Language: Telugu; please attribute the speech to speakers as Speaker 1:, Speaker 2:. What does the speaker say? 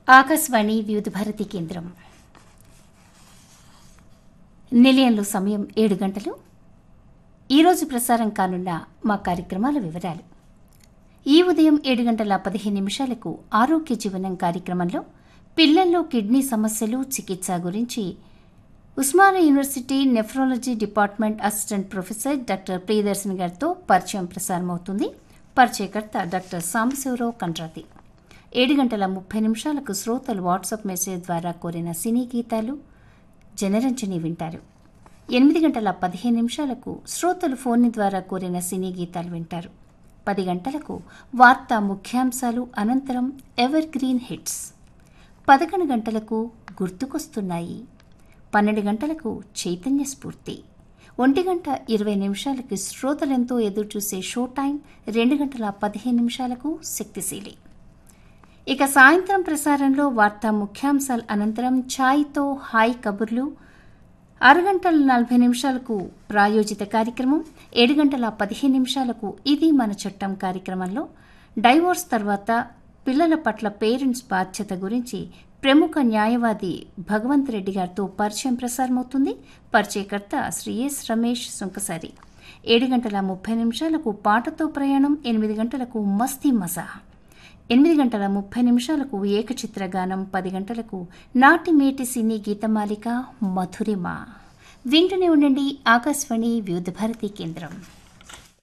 Speaker 1: ఆకాశవాణి వివిధ భారతి కేంద్రం నిలయంలో సమయం ఏడు గంటలు ఈరోజు ప్రసారం కానున్న మా కార్యక్రమాల వివరాలు ఈ ఉదయం ఏడు గంటల పదిహేను నిమిషాలకు ఆరోగ్య జీవనం కార్యక్రమంలో పిల్లల్లో కిడ్నీ సమస్యలు చికిత్స గురించి Osmania university nephrology department assistant professor doctor Priyadarshan గారితో పరిచయం ప్రసారమవుతుంది పరిచయకర్త డాక్టర్ సాంబశివరావు కండ్రాతి ఏడు గంటల ముప్పై నిమిషాలకు శ్రోతలు వాట్సాప్ మెసేజ్ ద్వారా కోరిన సినీ గీతాలు జనరంజని వింటారు ఎనిమిది గంటల పదిహేను నిమిషాలకు శ్రోతలు ఫోన్ ద్వారా కోరిన సినీ గీతాలు వింటారు పది గంటలకు వార్తా ముఖ్యాంశాలు అనంతరం ఎవర్ గ్రీన్ హిట్స్ పదకొండు గంటలకు గుర్తుకొస్తున్నాయి పన్నెండు గంటలకు చైతన్య స్ఫూర్తి ఒంటి గంట ఇరవై నిమిషాలకి శ్రోతలెంతో ఎదురు చూసే షో టైం రెండు గంటల పదిహేను నిమిషాలకు శక్తిశీలి ఇక సాయంత్రం ప్రసారంలో వార్తా ముఖ్యాంశాల అనంతరం ఛాయ్తో హాయ్ కబుర్లు ఆరు గంటల నలభై నిమిషాలకు ప్రాయోజిత కార్యక్రమం ఏడు గంటల పదిహేను నిమిషాలకు ఇది మన చట్టం కార్యక్రమంలో డైవోర్స్ తర్వాత పిల్లల పట్ల పేరెంట్స్ బాధ్యత గురించి ప్రముఖ న్యాయవాది భగవంత్ రెడ్డి గారితో పరిచయం ప్రసారమవుతుంది పరిచయకర్త శ్రీ ఎస్ రమేష్ సుంకసారి ఏడు గంటల ముప్పై నిమిషాలకు పాటతో ప్రయాణం ఎనిమిది గంటలకు మస్తీ మజా ఎనిమిది గంటల ముప్పై నిమిషాలకు ఏకచిత్ర గానం పది గంటలకు నాటి మేటి సినీ గీతమాలిక మధురిమ వింటూనే ఉండండి ఆకాశవాణి వివిధ భారతి కేంద్రం